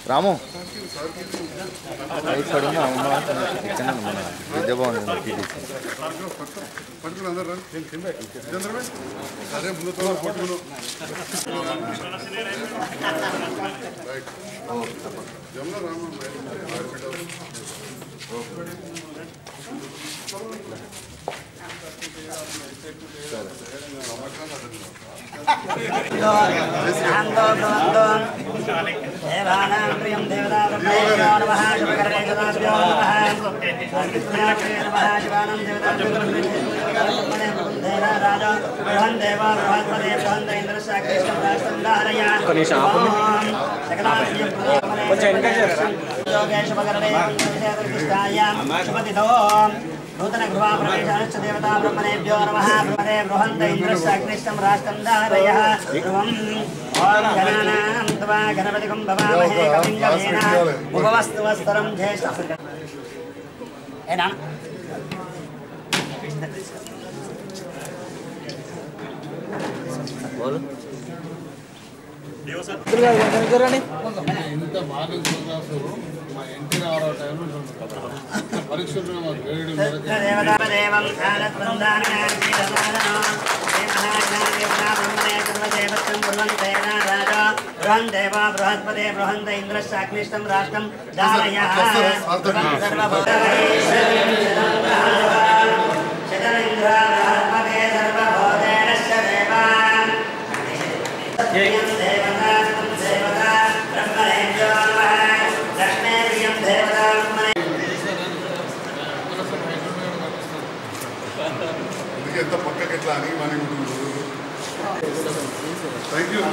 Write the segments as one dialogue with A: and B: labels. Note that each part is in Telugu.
A: రాము రైట్ సైడ్ ఉన్న అమ్మ ఇక్కడ మన విద్యాభవన్ ఉంది టీడీసీ
B: పట్టుకుని అందరు రండి చంద్రబాయ్ అరే ముందు పట్టుకును రైట్ జమున రామ
C: శాంతో భవంతు దేవానాం ప్రియం దేవతా బ్రహ్మేభ్యో నమః శుభకరణే సదాభ్యో నమః అగ్నిప్రియాభ్యో నమః శివానాం దేవతాభ్యో బ్రహ్మణే బృందేన రాజా బృహన్ దేవ బృహస్పదే బృహంత ఇంద్రస్య కృష్ణం రాష్ట్రం ధారయ కొంచెం యోగే శుభకరణే కృష్ణాయ శుభతిథో నూతన గృహ ప్రవేశాశ్చ దేవతా బ్రహ్మణేభ్యో నమః బ్రహ్మణే బృహంత ఇంద్రస్య అగ్నిష్టం రాష్ట్రం ధారయ ధ్రువం ఓం గణానాం త్వా గణపతికం భవామహే కవిం కవీనా ఉపవస్తు వస్తరం జ్యేష్ఠ ఏ నాన్న
B: ఇంత బాగా చదువుతారు మా ఎన్టీ రామారావు టైంలో పరీక్షలు మాకు గైడ్
C: దేవతాదేవం ఆనత్వందానాజీవమానో దేవనాజ్ఞాదేవనా బ్రహ్మణే సర్వదేవత్వం కుర్వంతేన రాజా బృహన్ దేవ బృహస్పదే బృహంత ఇంద్రస్య అగ్నిష్టం రాష్ట్రం ధారయ శతరింద్రాత్మకే సర్వభూతేనశ్చ దేవాన్ దేవతా దేవతా బ్రహ్మణేభ్యో నమః లక్ష్మీ ప్రియం దేవతా బ్రహ్మణే
B: అందుకే ఎంత పక్కకి ఎట్లా అని మనకి thank you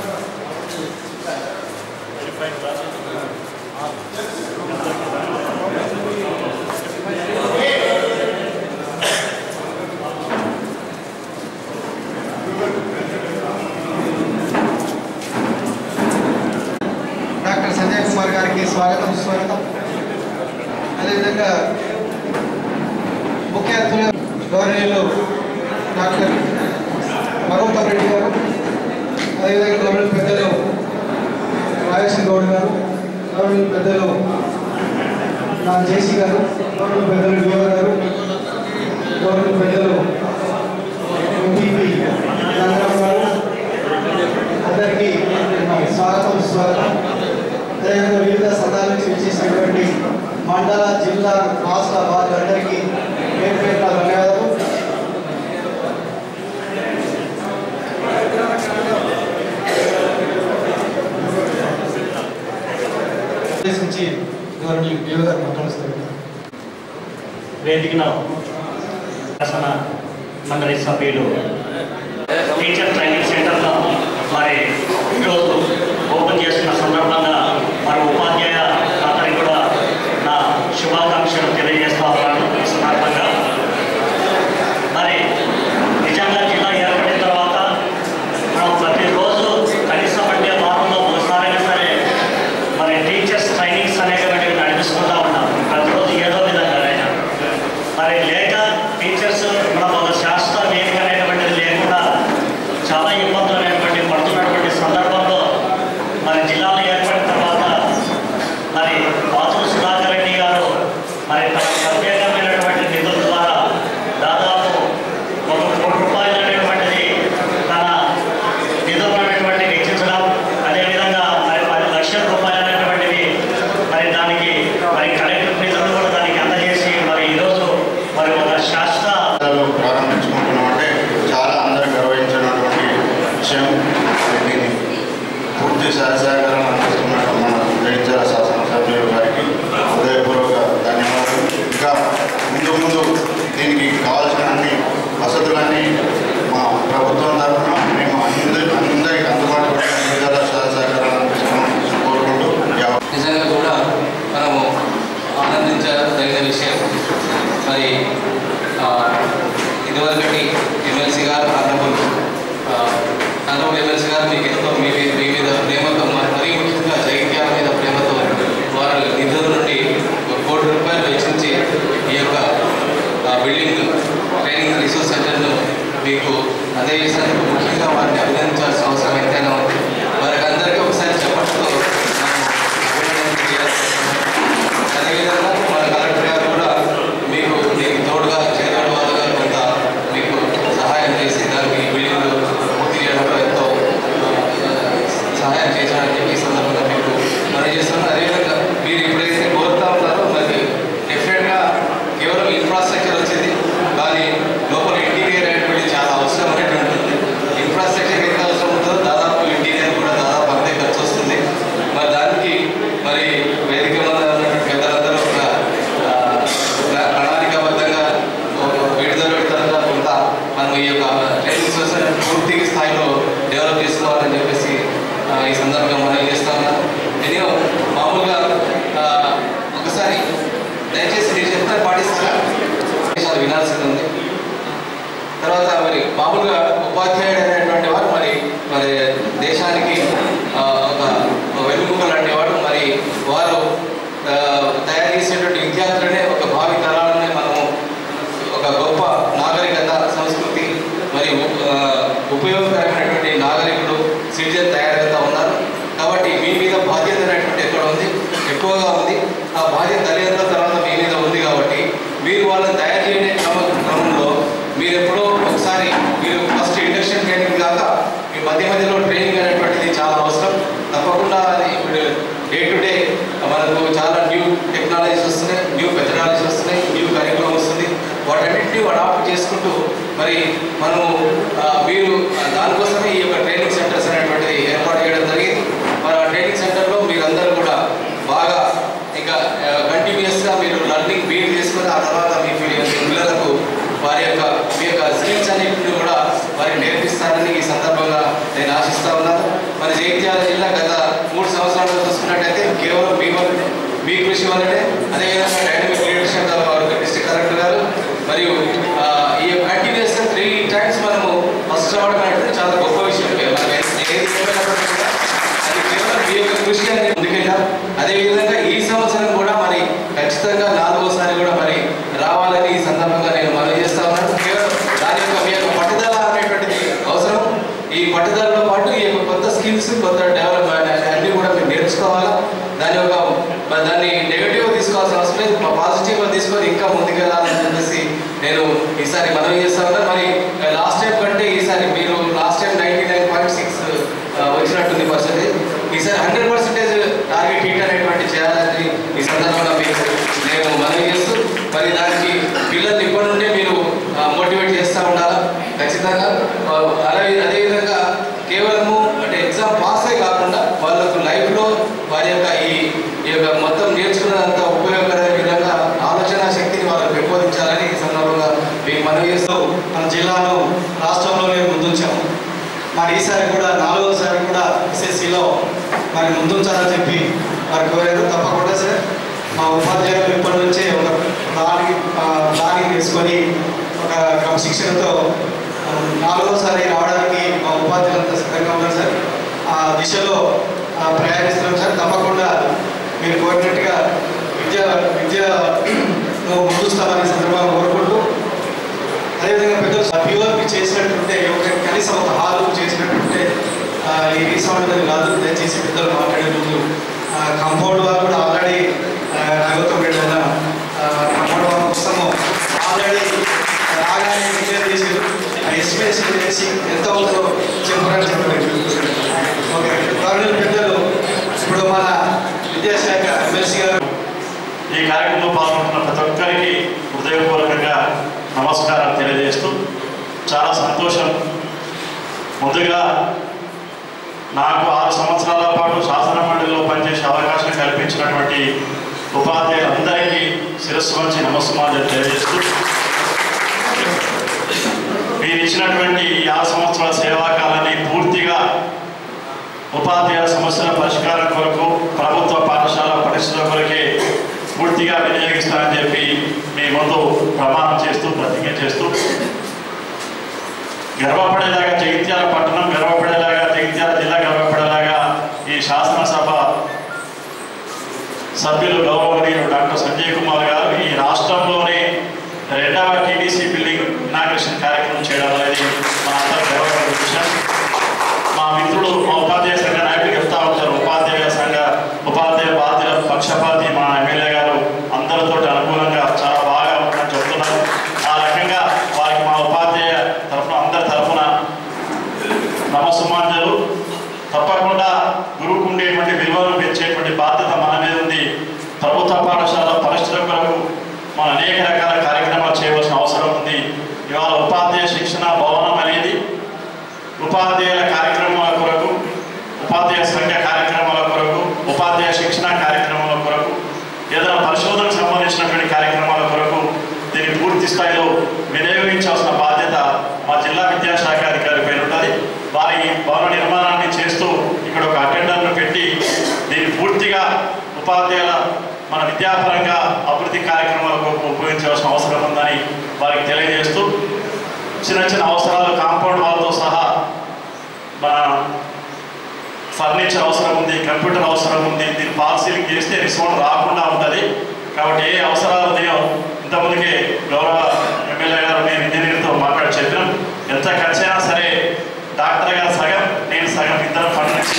D: doctor Sanjay Kumar గారికి స్వాగతం సుస్వాగతం అదేవిధంగా ముఖ్య అతిథులు గౌరవనీయులు డాక్టర్ భగవంతం రెడ్డి గారు అదేవిధంగా గౌరవ పెద్దలు రాజేశ్వర గౌడ్ గారు గౌరవ పెద్దలు నా జేసీ గారు గౌరవ పెద్దలు డిఓ గారు గౌరవ పెద్దలు ఎంపీపీ రంగరావు గారు అందరికీ స్వాగతం స్వాగతం అదేవిధంగా వివిధ సంఘాల నుంచి వచ్చేసినటువంటి మండల జిల్లా రాష్ట్ర వారందరికీ పేరు పేరు ధన్యవాదాలు ఉద్దేశించి గౌరవనీయులు దేవ గారు మాట్లాడుస్తారు
E: వేదికన శాసన మండలి సభ్యులు టీచర్ ట్రైనింగ్ సెంటర్లో మరి ఈరోజు ఓపెన్ చేస్తున్న సందర్భంగా మరి ఉపాధ్యాయ అందరికీ కూడా నా శుభాకాంక్షలు తెలియజేస్తా ఉన్నాను ఈ సందర్భంగా మరి నిజంగా జిల్లా ఏర్పడిన తర్వాత మనం ప్రతిరోజు కనీసం అంటే వారంలో ఒకసారైనా సరే మరి టీచర్స్ ట్రైనింగ్స్ అనేటువంటివి నడిపిస్తుంటా ఉన్నాం ప్రతిరోజు ఏదో విధంగా అయినా మరి లేక టీచర్స్ మన ఒక శాస్త్ర వేదిక అనేటువంటిది లేకుండా చాలా ఇబ్బందులు అనేటువంటి పడుతున్నటువంటి సందర్భంలో మరి జిల్లాలో ఏర్పడిన తర్వాత మరి పాతులు సుధాకర్ రెడ్డి గారు మరి తన ప్రత్యేకమైనటువంటి నిధుల ద్వారా దాదాపు ఒక కోటి రూపాయలు అనేటువంటిది తన నిధులు అనేటువంటివి వెచ్చించడం అదేవిధంగా మరి పది లక్షల రూపాయలు అనేటువంటివి మరి దానికి మరి కలెక్టర్ నిధులు కూడా దానికి అందజేసి మరి ఈరోజు మరి ఒక శాస్త్ర
F: సంస్థలు ప్రారంభించుకుంటున్నామంటే చాలా అందరూ గర్వించినటువంటి విషయం దీన్ని పూర్తి సహసహకారం అందిస్తున్న మన జయించాల శాసనసభ్యులు గారికి హృదయపూర్వక ధన్యవాదాలు ఇంకా ముందు ముందు దీనికి కావాల్సిన అన్ని వసతులన్నీ మా ప్రభుత్వం తరఫున మేము అందరి అందరికీ అందుబాటులో జయించాల సహసహకారాలు అందిస్తున్నాం కోరుకుంటూ ఈ అవకాశం
G: నిజంగా కూడా మనము ఆనందించదగిన విషయం మరి ఆ, ఇదివరకటి ఎమ్మెల్సీ గారు అన్నపూర్ అన్నపూర్ ఎమ్మెల్సీ గారు మీకు ఎంతో మీ మీద- మీ మీద ప్రేమతో మరి మరీ ముఖ్యంగా జగిత్యాల మీద ప్రేమతో వారి నిధుల నుండి ఒక కోటి రూపాయలు వెచ్చించి ఈ యొక్క ఆ, బిల్డింగ్ ట్రైనింగ్ రిసోర్స్ సెంటర్ను మీకు అందజేసినందుకు ముఖ్యంగా వారిని అభినందించాల్సిన అవసరం ఎంతైనా ఉంది వారికి అందరికీ ఒకసారి చెప్పడంతో మనం ఈ యొక్క ట్రైనింగ్ సొసైటీ పూర్తి స్థాయిలో డెవలప్ చేసుకోవాలని చెప్పేసి ఆ, ఈ సందర్భంగా మనం చేస్తా ఉన్నాను నేను మామూలుగా ఆ, ఒకసారి దయచేసి నేను చెప్తే పాటిస్తారా విషయాలు వినాల్సింది ఉంది తర్వాత మరి మామూలుగా ఉపాధ్యాయుడు అనేటువంటి వారు మరి మరి దేశానికి ఆ, ఒక ఒక వెలుగుక లాంటి వాడు మరి వారు ఆ, తయారు చేసేటువంటి విద్యార్థులనే ఒక భావి తరాలనే మనము ఒక గొప్ప నాగరికత సంస్కృతి మరియు ఆ, ఉపయోగకరమైనటువంటి నాగరికులు సిటిజన్ తయారవుతా ఉన్నారు కాబట్టి మీ మీద బాధ్యత అనేటువంటి ఎక్కడ ఉంది ఎక్కువగా ఉంది ఆ బాధ్యత తల్లిదండ్రుల తర్వాత మీ మీద ఉంది కాబట్టి మీరు వాళ్ళని తయారు చేయడే క్రమ- క్రమంలో మీరు ఎప్పుడో ఒకసారి మీరు ఫస్ట్ ఇండక్షన్ ట్రైనింగ్ కాక మీ మధ్య మధ్యలో ట్రైనింగ్ అనేటువంటిది చాలా అవసరం తప్పకుండా అది ఇప్పుడు డే టు డే మనకు చాలా న్యూ టెక్నాలజీస్ వస్తున్నాయి న్యూ మెథడాలజీస్ వస్తున్నాయి న్యూ కరికులం వస్తుంది వాటన్నిటిని అడాప్ట్ చేసుకుంటూ మరి మనము ఆ, మీరు ఆ, దానికోసమే ఈ యొక్క ట్రైనింగ్ సెంటర్స్ అనేటువంటిది ఏర్పాటు చేయడం జరిగింది మరి ఆ ట్రైనింగ్ సెంటర్లో మీరందరూ కూడా బాగా ఇంకా కంటిన్యూస్గా మీరు లర్నింగ్ బీట్ చేసుకొని ఆ తర్వాత మీ పిల్ల- పిల్లలకు వారి యొక్క మీ యొక్క స్కిల్స్ అన్నింటిని కూడా వారికి నేర్పిస్తారని ఈ సందర్భంగా నేను ఆశిస్తా ఉన్నాను మరి జగిత్యాల జిల్లా గత మూడు సంవత్సరాలు చూసుకున్నట్టయితే కేవలం మీ వల్ల మీ కృషి వల్లనే అదేవిధంగా డైనమిక్ లీడర్షిప్ వారు డిస్ట్రిక్ట్ కలెక్టర్ గారు మరియు ఆ, ఈ కంటిన్యూస్గా త్రీ టైమ్స్ మనము ఫస్ట్ రావడం అనేది చాలా గొప్ప విషయం మనకి ఏది ఏమైనప్పటికీ కూడా అది కేవలం మీ యొక్క కృషి అనేది ముందుకెళ్ళాం అదేవిధంగా ఈ సంవత్సరం కూడా మరి ఖచ్చితంగా నాలుగోసారి కూడా మరి రావాలని ఈ సందర్భంగా నేను మనవి చేస్తా ఉన్నాను కేవలం దాని యొక్క మీ యొక్క పట్టుదల అనేటువంటిది అవసరం ఈ పట్టుదలతో పాటు ఈ యొక్క కొత్త స్కిల్స్ కొత్త డెవలప్మెంట్ అన్ని కూడా మీరు నేర్చుకోవాలా దాని యొక్క మరి దాన్ని నెగిటివ్ తీసుకోవాల్సిన అవసరం లేదు పాజిటివ్ తీసుకొని ఇంకా ముందుకెళ్ళాలని చెప్పేసి నేను ఈసారి మనవి చేస్తా ఉన్నాను మరి లాస్ట్ టైం కంటే ఈసారి మీరు last time ninety nine point six వచ్చినట్టుంది పర్సెంటేజ్ ఈసారి హండ్రెడ్ పర్సెంటేజ్ టార్గెట్ హిట్ అనేటువంటి చేయాలని ఈ సందర్భంగా మీకు నేను మనవి చేస్తూ మరి దానికి పిల్లల్ని ఇప్పటి నుండే మీరు మోటివేట్ చేస్తూ ఉండాలా ఖచ్చితంగా ఆ, అలాగే అదేవిధంగా కేవలము అంటే ఎగ్జామ్ పాసే కాకుండా వాళ్ళకు లైఫ్లో వారి యొక్క ఈ ఈ యొక్క మొత్తం నేర్చుకున్నదంతా ఉపయోగకరమైన విధంగా ఆలోచన శక్తిని వాళ్ళు పెంపొందించాలని ఈ సందర్భంగా మీకు మనవి చేస్తూ
D: మన జిల్లాను రాష్ట్రంలోనే ముందుంచాము మరి ఈసారి కూడా నాలుగోసారి కూడా ఎస్ఎస్సిలో మరి ముందుంచాలని చెప్పి మరి కోరారు తప్పకుండా సార్ మా ఉపాధ్యాయులు ఇప్పటి నుంచే ఒక ప్లానింగ్ ప్లానింగ్ తీసుకొని ఒక క్రమశిక్షణతో ఆ, నాలుగోసారి రావడానికి మా ఉపాధ్యాయులంతా సిద్ధంగా ఉన్నారు సార్ ఆ దిశలో ఆ, ప్రయాణిస్తున్నాం సార్ తప్పకుండా మీరు కోరినట్టుగా విద్య విద్యను ముందుస్తామని సందర్భంగా కోరుకుంటూ అదేవిధంగా పెద్దలు పిఓపి చేసినట్టుంటే ఒక కనీసం ఒక హాల్ చేసినట్టుంటే ఆ, ఈ రీసౌండ్ కాదు దయచేసి పెద్దలు మాట్లాడే ముందు కంపౌండ్ వాళ్ళు కూడా ఆల్రెడీ నాగోత్తం రెడ్డి అన్న కంపౌండ్ వాళ్ళ కోసము ఆల్రెడీ రాగానే క్లియర్ చేసారు ఎస్టిమేషన్ చేసి ఎంత అవుతుందో చెప్పారని చెప్పలేదు ఓకే గవర్నమెంట్ పెద్దలు ఇప్పుడు మన విద్యాశాఖ ఎమ్మెల్సీ గారు
H: ఈ కార్యక్రమంలో పాల్గొంటున్న ప్రతి ఒక్కరికి హృదయపూర్వకంగా నమస్కారం తెలియజేస్తూ చాలా సంతోషం ముందుగా నాకు ఆరు సంవత్సరాల పాటు శాసన మండలిలో పనిచేసే అవకాశం కల్పించినటువంటి ఉపాధ్యాయులందరికీ శిరస్సు వంచి నమస్కారాలు తెలియజేస్తూ మీరు ఇచ్చినటువంటి ఈ ఆరు సంవత్సరాల సేవా కాలాన్ని పూర్తిగా ఉపాధ్యాయ సమస్యల పరిష్కారం కొరకు ప్రభుత్వ పాఠశాల పరిస్థితుల కొరకే పూర్తిగా వినియోగిస్తానని చెప్పి మీ ముందు ప్రమాణం చేస్తూ ప్రతిజ్ఞ చేస్తూ గర్వపడేలాగా జగిత్యాల పట్టణం గర్వపడేలాగా జగిత్యాల జిల్లా గర్వపడేలాగా ఈ శాసనసభ సభ్యులు గౌరవనీయులు డాక్టర్ సంజయ్ కుమార్ గారు ఈ రాష్ట్రంలోనే రెండవ టీడీసీ బిల్డింగ్ ఇనాగ్రేషన్ కార్యక్రమం చేయడం అనేది మా అందరూ గర్వపడే విషయం మా మిత్రుడు మా ఉపాధ్యాయ సంఘ నాయకులు చెప్తా ఉంటారు ఉపాధ్యాయ సంఘ ఉపాధ్యాయ బాధ్యుల పక్షపాతి మా ఎమ్మెల్యే గారు అందరితో అనుకూలంగా చాలా బాగా ఉంటుందని చెప్తున్నారు ఆ రకంగా వారికి మా ఉపాధ్యాయ తరఫున అందరి తరఫున నమస్సుమాంజలు తప్పకుండా గురువుకు ఉండేటువంటి విలువలను పెంచేటువంటి బాధ్యత మన మీద ఉంది ప్రభుత్వ పాఠశాల పరిస్థితుల కొరకు మనం అనేక రకాల కార్యక్రమాలు చేయవలసిన అవసరం ఉంది ఇవాళ ఉపాధ్యాయ శిక్షణ భవనం అనేది ఉపాధ్యాయుల కార్యక్రమాల కొరకు ఉపాధ్యాయ సంఘ కార్యక్రమాల కొరకు ఉపాధ్యాయ శిక్షణ కార్యక్రమాల కొరకు ఏదైనా పరిశోధనకు సంబంధించినటువంటి కార్యక్రమాల కొరకు దీన్ని పూర్తి స్థాయిలో వినియోగించాల్సిన బాధ్యత మన ఉపాధ్యాయుల మన విద్యాపరంగా అభివృద్ధి కార్యక్రమాలకు ఉపయోగించవలసిన అవసరం ఉందని వారికి తెలియజేస్తూ చిన్న చిన్న అవసరాలు కాంపౌండ్ వాళ్ళతో సహా మన ఫర్నిచర్ అవసరం ఉంది కంప్యూటర్ అవసరం ఉంది దీన్ని పాలసీలు చేస్తే రిసౌండ్ రాకుండా ఉంటుంది కాబట్టి ఏ అవసరాలు ఉన్నాయో ఇంతమందికి గౌరవ ఎమ్మెల్యే గారు నేను ఇంజనీర్తో మాట్లాడి చెప్పినాం ఎంత ఖర్చైనా సరే డాక్టర్ గారు సగం నేను సగం ఇద్దరం ఫండ్ నుంచి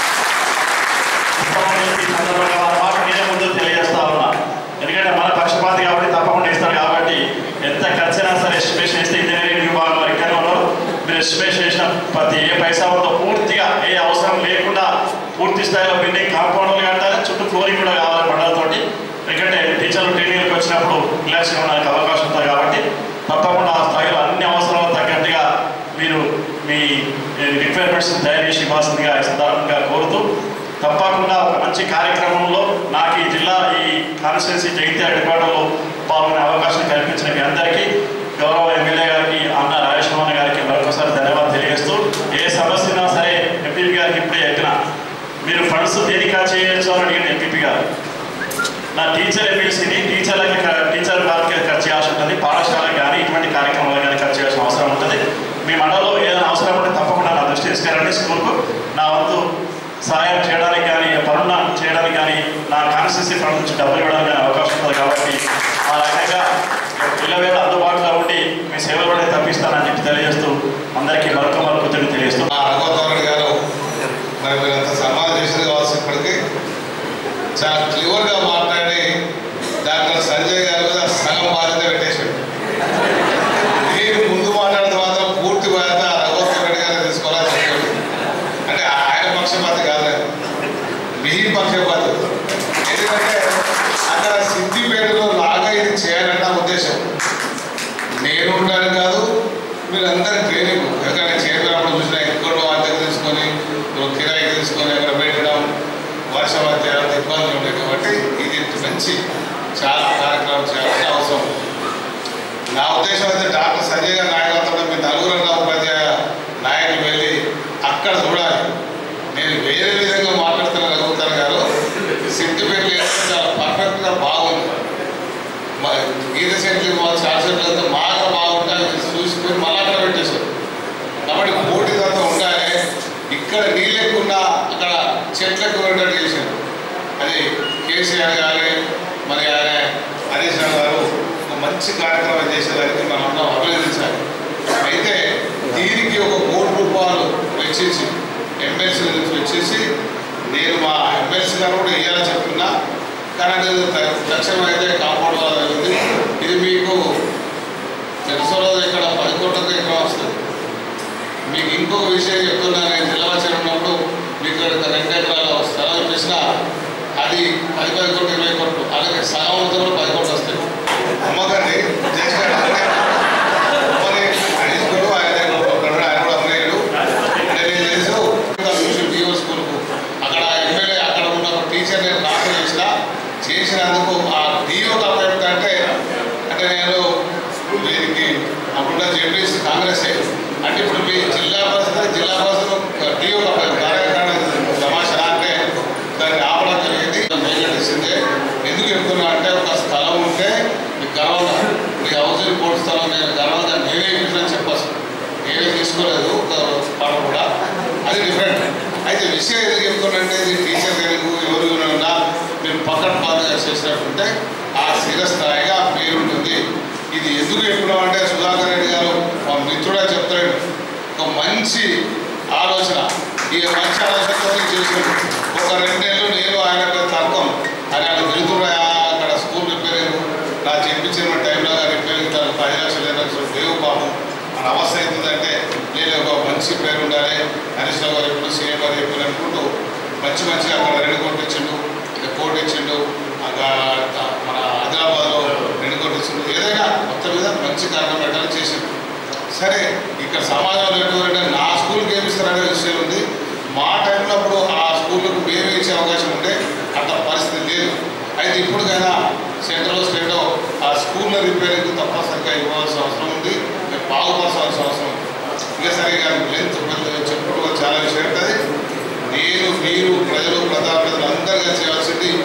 H: ఇస్తామని చెప్పి ఈ సందర్భంగా వారి మాట నేనే ముందు తెలియజేస్తా ఉన్నా ఎందుకంటే మన పక్షపాతి కాబట్టి తప్పకుండా ఇస్తారు కాబట్టి ఎంత ఖర్చైనా సరే ఎస్టిమేషన్ ఇస్తే ఇంజనీరింగ్ విభాగంలో ఇక్కడ ఉన్నారు మీరు ఎస్టిమేషన్ చేసిన ప్రతి ఏ పైసా ఉందో పూర్తిగా ఏ అవసరం లేకుండా పూర్తి స్థాయిలో బిల్డింగ్ కాంపౌండ్లు కట్టాలి చుట్టూ ఫ్లోరింగ్ కూడా కావాలి మండలతోటి ఎందుకంటే టీచర్లు ట్రైనింగ్కి వచ్చినప్పుడు రిలాక్స్ ఉండడానికి అవకాశం ఉంటుంది కాబట్టి తప్పకుండా ఆ స్థాయిలో అన్ని అవసరాలకు తగ్గట్టుగా మీరు మీ రిక్వైర్మెంట్స్ తయారు చేసి ఇవ్వాల్సిందిగా ఈ సందర్భంగా కోరుతూ తప్పకుండా ఒక మంచి కార్యక్రమంలో నాకు ఈ జిల్లా ఈ కాన్స్టిట్యున్సీ జగిత్యాల డిపార్ట్మెంట్లో పాల్గొనే అవకాశం కల్పించిన మీ అందరికీ గౌరవ ఎమ్మెల్యే గారికి అన్న రాజేశ్వరమణ గారికి మరొకసారి ధన్యవాదాలు తెలియజేస్తూ ఏ సమస్య ఉన్నా సరే ఎంపీపీ గారికి ఇప్పుడే చెప్పిన మీరు ఫండ్స్ దేనికా చేయొచ్చు అని అడిగిన ఎంపీపీ గారు నా టీచర్ ఎమ్మెల్సీని టీచర్లకి క- టీచర్ వారికి ఖర్చు చేయాల్సి ఉంటుంది పాఠశాలకు కానీ ఇటువంటి కార్యక్రమాలకు కానీ ఖర్చు చేయాల్సిన అవసరం ఉంటుంది మీ మండలంలో ఏదైనా అవసరం ఉంటే తప్పకుండా నా దృష్టి తీసుకురండి స్కూల్కు నా వంతు సహాయం చేయడానికి కానీ పనున్న చేయడానికి కానీ నా కాన్స్టిట్యూన్సీ ఫండ్ నుంచి డబ్బులు ఇవ్వడానికి కానీ అవకాశం ఉంటుంది కాబట్టి ఆ రకంగా పిల్లవేళ అందుబాటులో ఉండి మీ సేవలు కూడా తప్పిస్తానని చెప్పి తెలియజేస్తూ అందరికీ మరొక మరొక తెలియజేస్తూ
B: మా రఘువత్ గారు మరి మీరంత సన్మానం చేసిన కావాల్సినప్పటికీ చాలా క్లియర్గా మాట్లాడి డాక్టర్ సంజయ్ గారి మీద సగం బాధ్యత పెట్టేశాడు నేను ముందు మాట్లాడిన మాత్రం పూర్తి బాధ్యత రఘువత్ రెడ్డి గారు తీసుకోవాలని చెప్పాడు అంటే ఆయన పక్షపాతి కాదు మీ పక్షపాతి ఎందుకంటే అక్కడ సిద్దిపేటలో లాగా ఇది చేయాలన్న ఉద్దేశం నేను ఉండడానికి కాదు మీరందరూ ట్రైనింగ్ ఎక్కడ చేరుకున్నప్పుడు చూసినా ఎక్కడో అద్దెకు తీసుకొని ఓ కిరాయికి తీసుకొని అక్కడ పెట్టడం వర్షం అయితే అంత ఇబ్బందులు ఉంటాయి కాబట్టి ఇది మంచి చాలా కార్యక్రమం చేయాల్సిన అవసరం ఉంది. నా ఉద్దేశం అయితే డాక్టర్ సంజయ్ గారి నాయకత్వంలో మీ నలుగురన్న ఉపాధ్యాయ నాయకులు వెళ్ళి అక్కడ చూడాలి నేను వేరే విధంగా మాట్లాడుతున్న రఘుతారు గారు సిద్ధిపేటలో వేస్తే చాలా పర్ఫెక్ట్గా బాగుంది మా గీత సెంట్లు మా చార్ సెంట్లు అంతా బాగా బాగుంటాయి చూసుకొని మళ్ళీ అక్కడ పెట్టేశారు కాబట్టి పోటీ అంతా ఉండాలి ఇక్కడ నీళ్ళు ఎక్కువ ఉన్నా అక్కడ చెట్లు ఎక్కువ ఉండేట్టు చేశారు అది కేసీఆర్ గారి మరి ఆయన హరీష్ రావు గారు ఒక మంచి కార్యక్రమం చేసేదానికి మనం అందరం అభినందించాలి అయితే దీనికి ఒక కోటి రూపాయలు వెచ్చించి ఎమ్మెల్సీ నుంచి వచ్చేసి నేను మా ఎమ్మెల్సీ గారు కూడా ఇవ్వాలని చెప్తున్నా కానీ అది త- తక్షణం అయితే కాంపౌండ్ వాల్ ఉంది ఇది మీకు తెలుసో లేదో ఇక్కడ పది కోట్లతో ఇక్కడ వస్తుంది మీకు ఇంకొక విషయం చెప్తున్నా నేను జిల్లా ఉన్నప్పుడు మీకు ఇక్కడ రెండు ఎకరాల స్థలం ఇప్పించిన అది పది పది కోట్లు ఇరవై కోట్లు అలాగే సగం అవుతుంది కూడా పది కోట్లు వస్తాయి అమ్మకండి చేసుకోండి మరి హరీష్ గురు ఆయన ఉన్నాడు, ఆయన కూడా అమ్మేయుడు నేను తెలుసు డిఓ స్కూల్కు అక్కడ ఎమ్మెల్యే అక్కడ ఉన్న ఒక టీచర్ నేను కాపీ చేసిన చేసినందుకు ఆ డిఓ అపాయింట్ అంటే అంటే నేను వీరికి అప్పుడున్న జెడ్పీసీ కాంగ్రెస్ అంటే ఇప్పుడు మీ జిల్లా పరిస్థితి జిల్లా పరిస్థితి డిఓ అపాయింట్ తమాషా అంటే దాన్ని ఆపడం జరిగింది మేఘటిస్తుంది ఎందుకు చెప్తున్నా అంటే ఒక స్థలం ఉంటే మీకు గర్వంగా మీ హౌసింగ్ బోర్డు స్థలం నేను గర్వంగా నేనే ఇప్పిందని చెప్పచ్చు నేనే తీసుకోలేదు ఒక పాట కూడా అది డిఫరెంట్ అయితే విషయం ఎందుకు చెప్తున్నంటే ఇది టీచర్ తెలుగు ఎవరు ఉన్నా మీరు పక్కన పాతగా చేసినట్టుంటే ఆ స్థిరస్థాయిగా పేరు ఉంటుంది ఇది ఎందుకు చెప్తున్నాం అంటే సుధాకర్ రెడ్డి గారు మా మిత్రుడే చెప్తాడు ఒక మంచి ఆలోచన ఈ మంచి ఆలోచనతో చేసాడు ఒక రెండేళ్ళు నేను ఆయన తర్కం ఆయన వెళ్తున్నా అక్కడ స్కూల్ రిపేరింగ్ నా చెప్పించిన టైంలో రిపేరింగ్ తను పది లక్షలు ఇరవై లక్షలు దేవు పాపం మన అవస్థ అవుతుందంటే నేను ఒక మంచి పేరు ఉండాలి హరీష్ రావు గారు ఎప్పుడు సీఎం గారు ఎప్పుడు అనుకుంటూ మంచి మంచిగా అక్కడ రెండు కోట్లు ఇచ్చిండు ఇక్కడ కోటి ఇచ్చిండు అక్కడ మన ఆదిలాబాద్లో రెండు కోట్లు ఇచ్చిండు ఏదైనా మొత్తం మీద మంచి కార్యక్రమం పెట్టాలని చేసిండు సరే ఇక్కడ సమాజంలో ఎటువంటి నా స్కూల్కి ఏమి ఇస్తారనే విషయం ఉంది మా టైంలో అప్పుడు ఆ స్కూళ్ళకు మేమే ఇచ్చే అవకాశం ఉంటే అంత పరిస్థితి లేదు అయితే ఇప్పటికైనా సెంట్రల్ స్టేట్లో ఆ స్కూళ్ళ రిపేరింగ్ తప్పనిసరిగా ఇవ్వాల్సిన అవసరం ఉంది మేము బాగుపరచాల్సిన అవసరం ఉంది ఇంకా సరే కానీ లెంత్ చెప్పుడు చాలా విషయం ఉంటుంది నేను మీరు ప్రజలు ప్రజాప్రతినిధులు అందరిగా చేయాల్సింది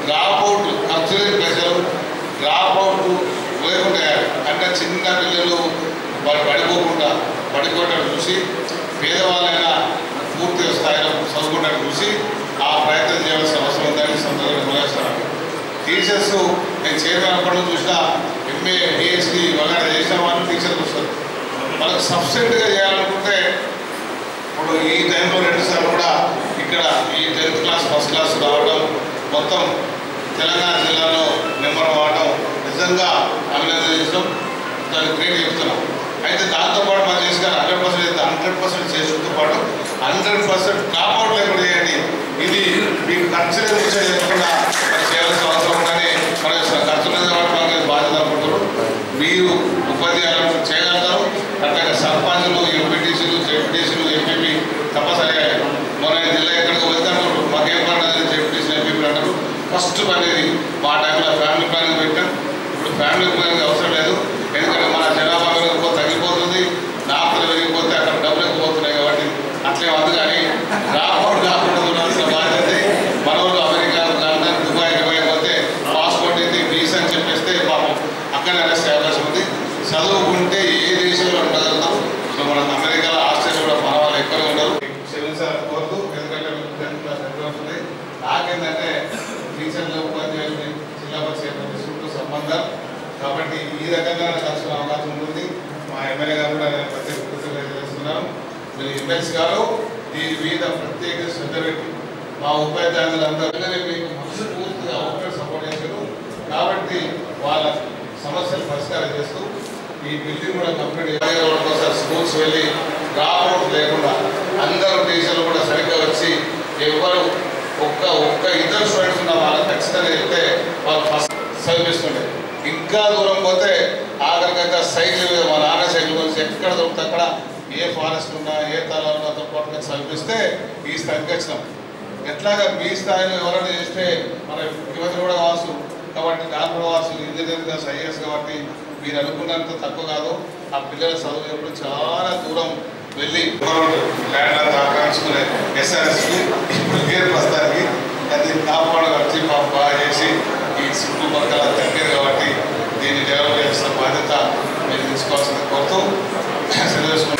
B: డ్రాప్ అవుట్ ఖర్చు లేని ప్రజలు డ్రాప్ అవుట్ లేకుండా అంటే చిన్న పిల్లలు వాళ్ళు పడిపోకుండా పడిపోవటం చూసి పేదవాళ్ళైనా పూర్తి స్థాయిలో చదువుకుంటాను చూసి ఆ ప్రయత్నం చేయాల్సిన అవసరం ఉందని సందర్భంగా నిర్వహిస్తున్నాను టీచర్స్ నేను చైర్మన్ అప్పటి నుంచి చూసిన ఎంఏ పిహెచ్డి వల్ల చేసిన వాళ్ళు టీచర్లు వస్తారు వాళ్ళకి సబ్సిడీగా చేయాలనుకుంటే ఇప్పుడు ఈ టైంలో రెండు సార్లు కూడా ఇక్కడ ఈ టెన్త్ క్లాస్ ఫస్ట్ క్లాస్ రావడం మొత్తం తెలంగాణ జిల్లాలో నెంబర్ అవ్వడం నిజంగా అభినందించడం దాన్ని గ్రేట్ చెప్తున్నాం అయితే దాంతోపాటు మనం చేసుకుని హండ్రెడ్ పర్సెంట్ హండ్రెడ్ పర్సెంట్ చేసుకుంటూ పాటు హండ్రెడ్ పర్సెంట్ కాపాడు లేకుండా చేయండి ఇది మీకు ఖర్చు లేదు విషయం లేకుండా మరి చేయాల్సిన అవసరం ఉందని మనం ఖర్చు లేదు కాబట్టి మనకి బాధ్యత అనుకుంటున్నారు మీరు ఉపాధ్యాయులను చేయగలుగుతారు అట్లాగే సర్పంచులు ఎంపీటీసీలు జెడ్పీటీసీలు ఎంపీపీ తప్పనిసరిగా మన జిల్లా ఎక్కడికి వెళ్తే అంటారు మాకేం పని జెడ్పీటీసీ ఎంపీపీ అంటారు ఫస్ట్ పని ఇది మా టైంలో ఫ్యామిలీ ప్లానింగ్ పెట్టాం ఇప్పుడు ఫ్యామిలీ ప్లానింగ్ అవసరం లేదు ఎందుకంటే మన జనాభా పెరిగిపో తగ్గిపోతుంది నాపులు పెరిగిపోతే అక్కడ డబ్బులు ఎక్కువ పోతున్నాయి కాబట్టి అట్లే వద్దు కానీ రాకపోవడం కాకుండా ఉండాల్సిన బాధ్యత మన వాళ్ళు అమెరికా లండన్ దుబాయ్ దుబాయ్ పోతే పాస్పోర్ట్ ఇది వీసా అని చెప్పేస్తే పాపం అక్కడ అరెస్ట్ అయ్యే అవకాశం ఉంది చదువుకుంటే ఏ దేశంలో ఉండగలుగుతాం సో మనకు అమెరికాలో ఆస్ట్రేలియా కూడా మన వాళ్ళు ఎక్కువగా ఉండరు క్షమించాలని కోరుతూ ఎందుకంటే టెన్త్ క్లాస్ ఎగ్జామ్స్ ఉన్నాయి నాకేంటంటే టీచర్లు ఉపాధ్యాయులు జిల్లా పరిషత్ చుట్టూ సంబంధం కాబట్టి ఈ రకంగా నాకు కలిసిన అవకాశం ఉంటుంది మా ఎమ్మెల్యే గారు కూడా నేను ప్రత్యేక కృతజ్ఞతలు చేస్తున్నాను మీరు ఎమ్మెల్సీ గారు దీని మీద ప్రత్యేక శ్రద్ధ పెట్టి మా ఉపాధ్యాయులందరూ మీకు మనసు పూర్తిగా అవుట్లెట్ సపోర్ట్ చేశారు కాబట్టి వాళ్ళ సమస్యలు పరిష్కారం చేస్తూ ఈ బిల్డింగ్ కూడా కంప్లీట్ చేయడం కోసం స్కూల్స్ వెళ్ళి డ్రాప్అవుట్ లేకుండా అందరూ టీచర్లు కూడా సరిగ్గా వచ్చి ఎవరు ఒక్క ఒక్క ఇద్దరు స్టూడెంట్స్ ఉన్న వాళ్ళకి ఖచ్చితంగా చెప్తే వాళ్ళు ఫస్ట్ చదివిస్తుండే ఇంకా దూరం పోతే ఆఖరికైతే సైకిల్ మీద మా నాన్న సైకిల్ గురించి ఎక్కడ దొరికితే అక్కడ ఏ ఫారెస్ట్ ఉన్నా ఏ తలాలు అంతా పట్టుకొని చదివిస్తే ఈ స్థాయికి వచ్చినాం ఎట్లాగా మీ స్థాయిలో ఎవరైనా చేస్తే మన ముఖ్యమంత్రి కూడా కావచ్చు కాబట్టి నాకు కూడా కావచ్చు ఇంజనీర్ కావచ్చు ఐఏఎస్ కాబట్టి మీరు అనుకున్నంత తక్కువ కాదు ఆ పిల్లల చదువు ఎప్పుడు చాలా దూరం వెళ్ళి ల్యాండ్ అంతా ఆక్రమించుకునే ఎస్ఆర్ఎస్కి ఇప్పుడు పేరు ప్రస్తుతానికి అది కాపాడు వచ్చి పాప బాగా చేసి ఈ చుట్టుపక్కల దగ్గర కాబట్టి దీన్ని డెవలప్ చేసిన బాధ్యత మీరు తీసుకోవాల్సింది కోరుతూ సెలవు తీసుకుంటున్నాను.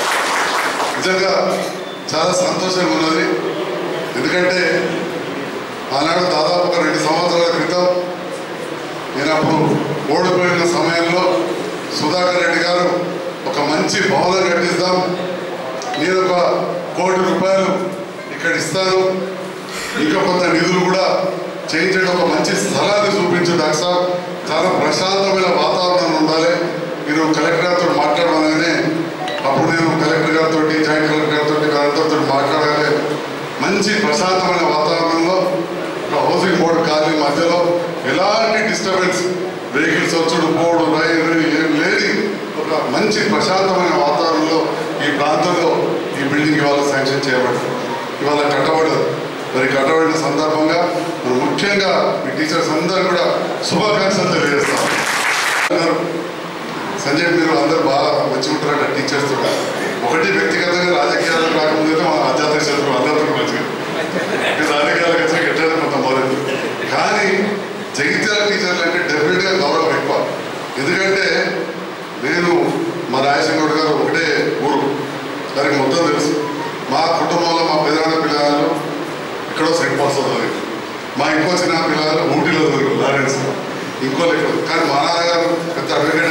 I: నిజంగా చాలా సంతోషంగా ఉన్నది ఎందుకంటే ఆనాడు దాదాపు ఒక రెండు సంవత్సరాల క్రితం నేను అప్పుడు ఓడిపోయిన సమయంలో సుధాకర్ రెడ్డి గారు ఒక మంచి భవనం కట్టిస్తాం నేను ఒక కోటి రూపాయలు ఇక్కడ ఇస్తాను ఇంకా కొంత నిధులు కూడా చేయించడం ఒక మంచి స్థలాన్ని చూపించు డాక్టర్ సాబ్ చాలా ప్రశాంతమైన వాతావరణం ఉండాలి మీరు కలెక్టర్ గారితో మాట్లాడమనగానే అప్పుడు నేను కలెక్టర్ గారితో జాయింట్ కలెక్టర్ గారితో అందరితో మాట్లాడగానే మంచి ప్రశాంతమైన వాతావరణంలో ఒక హౌసింగ్ బోర్డు కాలనీ మధ్యలో ఎలాంటి డిస్టర్బెన్స్ వెహికల్స్ వచ్చుడు పోడు రైలు ఏం లేని ఒక మంచి ప్రశాంతమైన వాతావరణంలో ఈ ప్రాంతంలో ఈ బిల్డింగ్ ఇవాళ శాంక్షన్ చేయబడింది ఇవాళ కట్టబడదు మరి కట్టబడిన సందర్భంగా మనం ముఖ్యంగా మీ టీచర్స్ అందరూ కూడా శుభాకాంక్షలు తెలియజేస్తాం అన్నారు, సంజయ్ మీరు అందరూ బాగా మంచి ఉంటారట టీచర్స్ కూడా ఒకటి వ్యక్తిగతంగా రాజకీయాలకు రాకముందు అయితే మన అజాత శత్రువు అందరితో మంచిగా ఇక రాజకీయాలకు వచ్చి గట్టారు కొంత మొదలు కానీ జగిత్యాల టీచర్లు అంటే డెఫినెట్గా గౌరవం ఎక్కువ ఎందుకంటే నేను మా రాయశంకర్ గారు ఒకటే ఊరు దానికి మొత్తం తెలుసు మా కుటుంబంలో మా పెదనాన్న పిల్లలు ఎక్కడో సెంట్ పాస్ అవుతుంది మా ఇంకో చిన్న పిల్లలు ఊటీలో చదువుతారు లారెన్స్ ఇంకో లెక్క కానీ మా నాన్నగారు పెద్ద అడ్వకేట్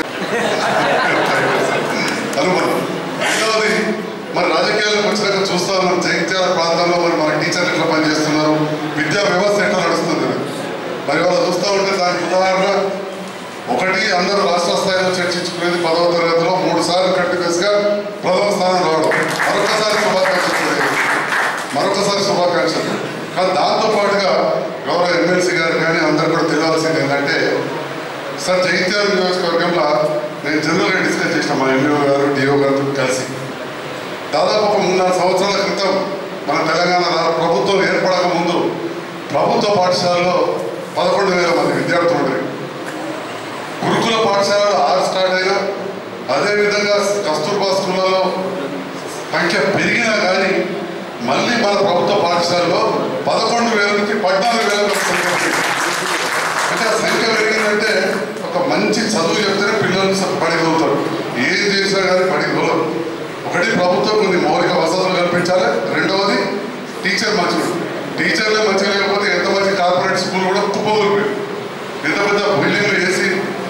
I: అనుమానం రెండవది మరి రాజకీయాలకు వచ్చినాక చూస్తా ఉన్నాం జగిత్యాల ప్రాంతంలో మరి మన టీచర్లు ఎట్లా పనిచేస్తున్నారు విద్యా వ్యవస్థ ఎట్లా నడుస్తుంది మరి వాళ్ళు చూస్తూ ఉంటే దానికి ఉదాహరణ ఒకటి అందరూ రాష్ట్ర స్థాయిలో చర్చించుకునేది పదవ తరగతిలో మూడు సార్లు కంటిన్యూస్గా ప్రథమ స్థానం రావడం మరొకసారి శుభాకాంక్షలు తెలియజేస్తున్నాను. మరొకసారి శుభాకాంక్షలు కానీ దాంతో పాటుగా గౌరవ ఎమ్మెల్సీ గారు కానీ అందరు కూడా తెలియాల్సింది ఏంటంటే సార్ జగిత్యాల నియోజకవర్గంలో నేను జనరల్గా డిస్కస్ చేసిన మా ఎంఈఓ గారు డిఓ గారితో కలిసి దాదాపు ఒక మూడు నాలుగు సంవత్సరాల క్రితం మన తెలంగాణ రా- ప్రభుత్వం ఏర్పడక ముందు ప్రభుత్వ పాఠశాలలో పదకొండు వేల మంది విద్యార్థులు ఉండేవి గురుకుల పాఠశాలలో ఆరు స్టార్ట్ అయినా అదేవిధంగా కస్తూర్బా స్కూళ్ళలో సంఖ్య పెరిగినా కానీ మళ్ళీ మన ప్రభుత్వ పాఠశాలలో పదకొండు వేల నుంచి పద్నాలుగు వేల వరకు సంఖ్య పెరిగింది. మంచి చదువు చెప్తేనే పిల్లలు స- బడికి చదువుతారు ఏం చేసినా కానీ బడికి చదవరు ఒకటి ప్రభుత్వం కొన్ని మౌలిక వసతులు కల్పించాలి రెండవది టీచర్ మంచిగా టీచర్లే మంచిగా లేకపోతే ఎంత మంచి కార్పొరేట్ స్కూల్ కూడా కుప్పగొలిపోయింది ఎంత పెద్ద బిల్డింగ్లు వేసి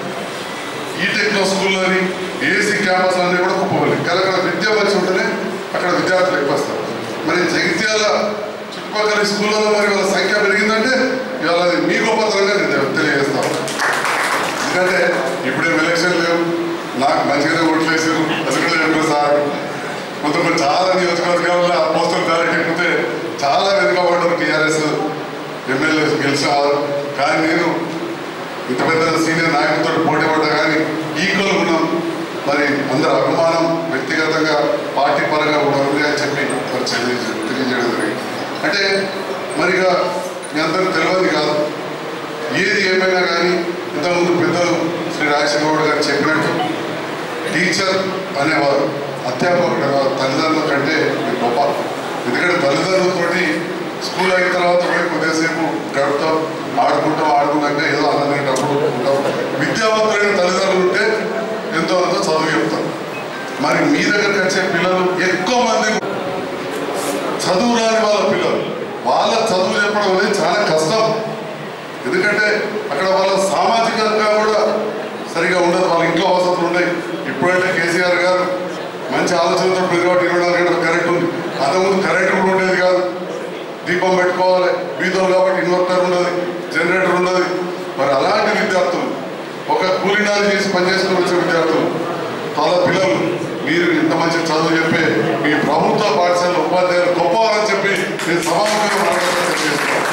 I: ఈ టెక్నో స్కూల్ అని ఏసీ క్యాంపస్ అన్నీ కూడా కుప్పవాలి కానీ అక్కడ విద్య మంచి ఉంటేనే అక్కడ విద్యార్థులు ఎక్కువ వస్తారు మరి జగిత్యాల చుట్టుపక్కల స్కూళ్ళలో మరి వాళ్ళ సంఖ్య పెరిగిందంటే ఇవాళ అది మీ గొప్పతనంగా నేను తెలియజేస్తాను ఎందుకంటే ఇప్పుడేం ఎలక్షన్ లేవు నాకు మంచిగానే ఓట్లేసారు అసలు చెప్పారు సార్ కొంతమంది చాలా నియోజకవర్గాల్లో ఆ పోస్టులు బ్యాలెట్ ఎక్కితే చాలా వెనుకబడ్డారు టీఆర్ఎస్ ఎమ్మెల్యే గెలిచేవారు కానీ నేను ఇంత పెద్ద సీనియర్ నాయకులతో పోటీ పడ్డా కానీ ఈక్వల్ ఉన్నాం మరి అందరి అభిమానం వ్యక్తిగతంగా పార్టీ పరంగా కూడా ఉంది అని చెప్పి మరి తెలియజే- తెలియజేయడం జరిగింది అంటే మరిగా మీ అందరికి తెలియదు కాదు ఏది ఏమైనా కానీ ఇంతకుముందు పెద్దలు శ్రీ రాజశేఖర గౌడ్ గారు చెప్పినట్టు టీచర్ అనేవారు అధ్యాపకుడు తల్లిదండ్రుల కంటే మీకు గొప్ప ఎందుకంటే తల్లిదండ్రులతోటి స్కూల్ అయిన తర్వాత పోయి కొద్దిసేపు గడుపుతాం ఆడుకుంటాం ఆడుకున్నాక ఏదో ఆనందపడేటప్పుడు ఉంటాం విద్యావంతులైన తల్లిదండ్రులు ఉంటే ఎంతో అంతో చదువు చెప్తాం మరి మీ దగ్గరికి వచ్చే పిల్లలు ఎక్కువ మంది చదువు రాని వాళ్ళ పిల్లలు వాళ్ళ చదువు చెప్పడం అనేది చాలా కష్టం ఎందుకంటే అక్కడ వాళ్ళ సామాజికంగా కూడా సరిగా ఉండదు వాళ్ళ ఇంట్లో వసతులు ఉన్నాయి ఇప్పుడంటే కేసీఆర్ గారు మంచి ఆలోచనతో ప్రతి ఒకటి ఇరవై నాలుగు గంటలు కరెంట్ ఉంది అంతకుముందు కరెంట్ కూడా ఉండేది కాదు దీపం పెట్టుకోవాలి బీదోలు కాబట్టి ఇన్వర్టర్ ఉండదు జనరేటర్ ఉండదు మరి అలాంటి విద్యార్థులు ఒక కూలీనాలు చేసి పనిచేసుకుని వచ్చే విద్యార్థులు వాళ్ళ పిల్లలు మీరు ఇంత మంచి చదువు చెప్పి మీ ప్రభుత్వ పాఠశాల ఉపాధ్యాయులు గొప్పవారని చెప్పి నేను సమావేశంగా మాట్లాడుతూ తెలియజేస్తున్నాను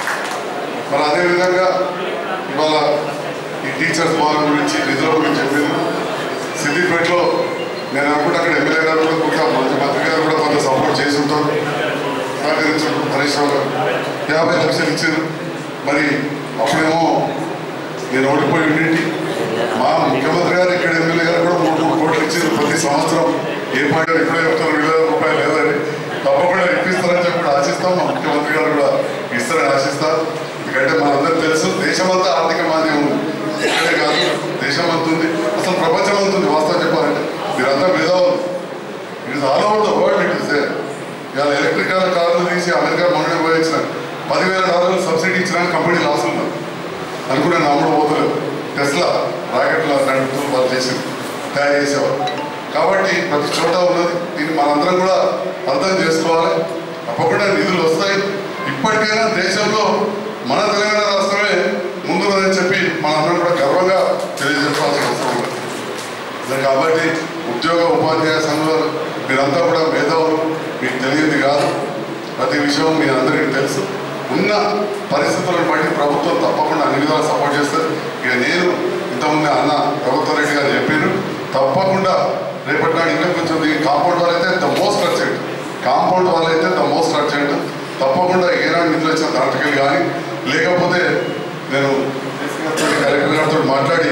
I: మరి అదేవిధంగా ఇవాళ ఈ టీచర్స్ భవనం గురించి నిధుల గురించి చెప్పింది సిద్దిపేటలో నేను అనుకుంటే అక్కడ ఎమ్మెల్యే గారు కూడా కొంత మంత్రి మంత్రి గారు కూడా కొంత సపోర్ట్ చేసి ఉంటారు సహకరించారు హరీష్ రావు గారు యాభై లక్షలు ఇచ్చారు మరి అప్పుడేమో నేను ఓడిపోయి ఉండింటి మా ముఖ్యమంత్రి గారు ఇక్కడ ఎమ్మెల్యే గారు కూడా మూడు మూడు కోట్లు ఇచ్చారు ప్రతి సంవత్సరం ఏ పార్టీ ఇప్పుడే చెప్తారు వేల రూపాయలు లేదని తప్పకుండా ఇప్పిస్తారని చెప్పి కూడా ఆశిస్తాం మా ముఖ్యమంత్రి గారు కూడా ఇస్తారని ఆశిస్తాం ఎందుకంటే మనందరూ తెలుసు దేశమంతా ఆర్థిక మాంద్యం ఉంది ఇక్కడే కాదు దేశం అంతా ఉంది అసలు ప్రపంచం అంతా ఉంది వాస్తవం చెప్పాలంటే మీరంతా మేధావులు it is all over the world it is there ఇవాళ ఎలక్ట్రికల్ కార్లు తీసి అమెరికా మొన్న పోయించిన పదివేల డాలర్లు సబ్సిడీ ఇచ్చిన కంపెనీ లాస్ ఉన్నారు అనుకునే నమ్ముడు పోతలేదు టెస్లా రాకెట్ల నడుపుతూ వాళ్ళు చేసి తయారు చేసేవారు కాబట్టి ప్రతి చోట ఉన్నది దీన్ని మనందరం కూడా అర్థం చేసుకోవాలి తప్పకుండా నిధులు వస్తాయి ఇప్పటికైనా దేశంలో మన తెలంగాణ రాష్ట్రమే ముందున్నదని చెప్పి మనందరం కూడా గర్వంగా తెలియజెప్పాల్సిన అవసరం ఉంది మరి కాబట్టి ఉద్యోగ ఉపాధ్యాయ సంఘాలు మీరంతా కూడా మేధావులు మీకు తెలియదు కాదు ప్రతి విషయం మీ అందరికీ తెలుసు ఉన్న పరిస్థితులను బట్టి ప్రభుత్వం తప్పకుండా అన్ని విధాలు సపోర్ట్ చేస్తారు ఇక నేను ఇంతకుముందు అన్న ప్రభుత్వ రెడ్డి గారు చెప్పారు తప్పకుండా రేపటి నాడు ఇంకా కొంచెం దీని కాంపౌండ్ వాల్ అయితే the most urgent compound wall అయితే ద మోస్ట్ అర్జెంట్ తప్పకుండా ఏనాడు నిధులు వచ్చిన దాంట్కి కానీ లేకపోతే నేను కలెక్టర్ గారితో మాట్లాడి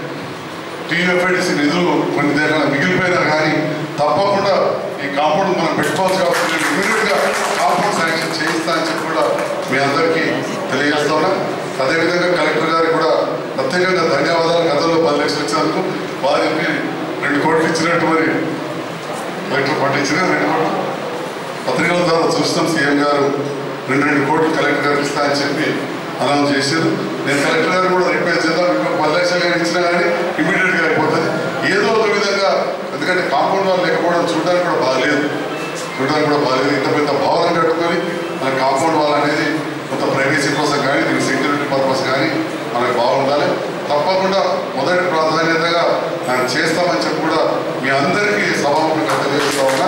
I: టీఎఫ్ఐడిసి నిధులు కొన్ని దగ్గర మిగిలిపోయినా కానీ తప్పకుండా ఈ కాంపౌండ్ మనం పెట్టుకోవచ్చు కాబట్టి ఇమీడియట్గా కాంపౌండ్ శాంక్షన్ చేయిస్తా అని చెప్పి కూడా మీ అందరికీ తెలియజేస్తా ఉన్నా అదేవిధంగా కలెక్టర్ గారికి కూడా ప్రత్యేకంగా ధన్యవాదాలు గతంలో పది లక్షలు ఇచ్చినందుకు వారికి రెండు కోట్లు ఇచ్చినట్టు మరి కలెక్టర్ పట్టించిన రెండు కోట్లు పత్రికల ద్వారా చూస్తాం సీఎం గారు రెండు రెండు కోట్లు కలెక్టర్ గారికి ఇస్తా అని చెప్పి అనౌన్స్ చేశారు నేను కలెక్టర్ గారు కూడా రిక్వెస్ట్ చేద్దాం ఇంకొక పది లక్షలు కానీ ఇచ్చినా కానీ ఇమీడియట్గా అయిపోతుంది ఏదో ఒక విధంగా ఎందుకంటే కాంపౌండ్ వాళ్ళు లేకపోవడం చూడడానికి కూడా బాగలేదు చూడడానికి కూడా బాగలేదు ఇంత పెద్ద భవనం కట్టుకొని మన కాంపౌండ్ వాల్ అనేది కొంత ప్రైవసీ కోసం కానీ దీని సెక్యూరిటీ పర్పస్ కానీ మనకు బాగుండాలి తప్పకుండా మొదటి ప్రాధాన్యతగా నేను చేస్తామని చెప్పి కూడా మీ అందరికీ సభాముఖంగా తెలియజేస్తా ఉన్నా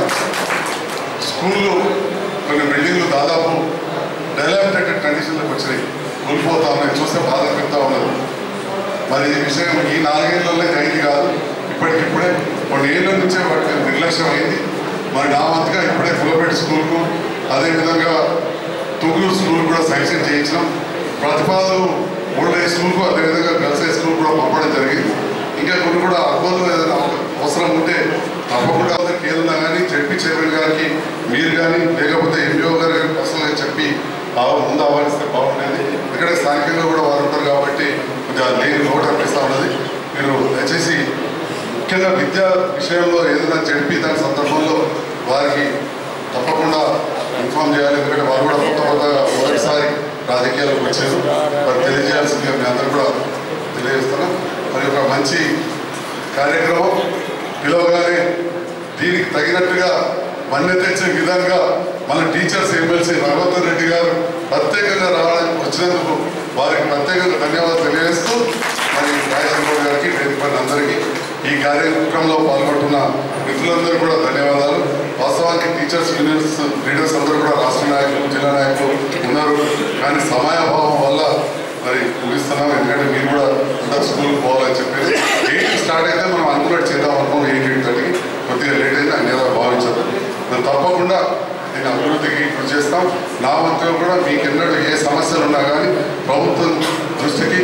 I: స్కూళ్ళు కొన్ని బిల్డింగ్లు దాదాపు డెవలప్టెడ్ కండిషన్లోకి వచ్చినాయి కూలిపోతా ఉన్నాయి చూస్తే బాధ పెడతా ఉన్నది మరి ఈ విషయం ఈ నాలుగేళ్లలో ఇది అయింది కాదు ఇప్పటికిప్పుడే కొన్ని ఏళ్ళ నుంచే వాటికి నిర్లక్ష్యం అయింది మరి నా వంతుగా ఇప్పుడే ఫులపేట స్కూల్కు అదేవిధంగా తుంగూరు స్కూల్ కూడా శాంక్షన్ చేయించినాం ప్రతిపాదనలు ఓల్డ్ ఏజ్ స్కూల్కు అదేవిధంగా గర్ల్స్ హై స్కూల్ కూడా పంపడం జరిగింది ఇంకా కొన్ని కూడా అర్బన్లో ఏదైనా అవసరం ఉంటే తప్పకుండా అందరికి ఏదన్నా కానీ చెప్పి చైర్మన్ గారికి మీరు కానీ లేకపోతే ఎంపీఓ గారు కానీ పర్సనల్గా చెప్పి ఆ ముందు ఆహ్వానిస్తే బాగుండేది ఇక్కడ స్థానికంగా కూడా వారు ఉంటారు కాబట్టి కొంచెం లేని లోటు అనిపిస్తూ ఉన్నది మీరు దయచేసి ముఖ్యంగా విద్యా విషయంలో ఏదైనా జరిపి దాని సందర్భంలో వారికి తప్పకుండా ఇన్ఫామ్ చేయాలి ఎందుకంటే వారు కూడా కొత్త కొత్తగా మొదటిసారి రాజకీయాలకు వచ్చారు వారు తెలియజేయాల్సిందిగా మీ అందరూ కూడా తెలియజేస్తున్నాం మరి ఒక మంచి కార్యక్రమం పిలవగానే దీనికి తగినట్టుగా మన్నె తెచ్చే విధంగా మన టీచర్స్ ఎమ్మెల్సీ రఘువర్ రెడ్డి గారు ప్రత్యేకంగా రావడానికి వచ్చినందుకు వారికి ప్రత్యేకంగా ధన్యవాదాలు తెలియజేస్తూ మరి రాజశేఖర్ గారికి వేదిక పైన అందరికీ ఈ కార్యక్రమంలో పాల్గొంటున్న మిత్రులందరూ కూడా ధన్యవాదాలు వాస్తవానికి టీచర్స్ యూనియన్స్ లీడర్స్ అందరూ కూడా రాష్ట్ర నాయకులు జిల్లా నాయకులు ఉన్నారు కానీ సమయాభావం వల్ల మరి ముగిస్తున్నాం ఎందుకంటే మీరు కూడా అందరు స్కూల్కి పోవాలని చెప్పేసి ఎయిట్ స్టార్ట్ అయితే మనం అనుకున్నట్టు చేద్దాం అనుకున్నాం ఎయిట్ ఎయిట్ థర్టీకి కొద్దిగా లేట్ అయితే అన్ని భావించదు మేము తప్పకుండా దీని అభివృద్ధికి కృషి చేస్తాం నా వంతుగా కూడా మీకు ఎన్నడూ ఏ సమస్యలు ఉన్నా కానీ ప్రభుత్వం దృష్టికి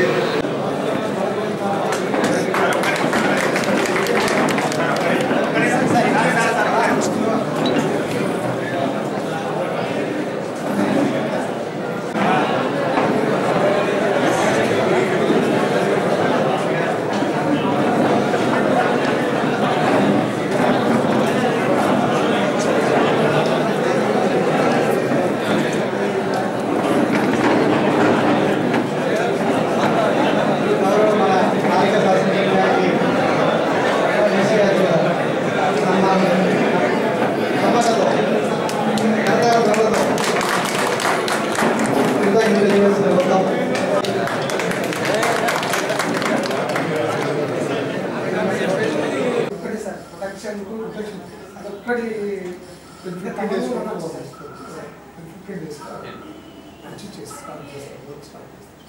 J: ఒక్కటి సార్ ప్రొటెక్షన్ అదొక్కటి ఫిఫ్టీన్ డేస్ ఫిఫ్టీన్ డేస్ వచ్చి చేస్తాను వర్క్ స్టార్ట్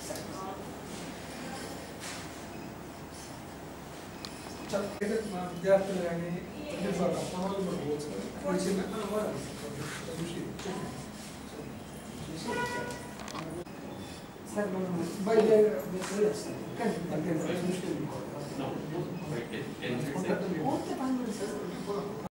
J: చేస్తాను మా విద్యార్థులు కానీ అమ్మాయిలు కూడా పోవచ్చు ఇప్పుడు చిన్న చూసి సార్ మనం బయట చేస్తాం కానీ దగ్గర చూసి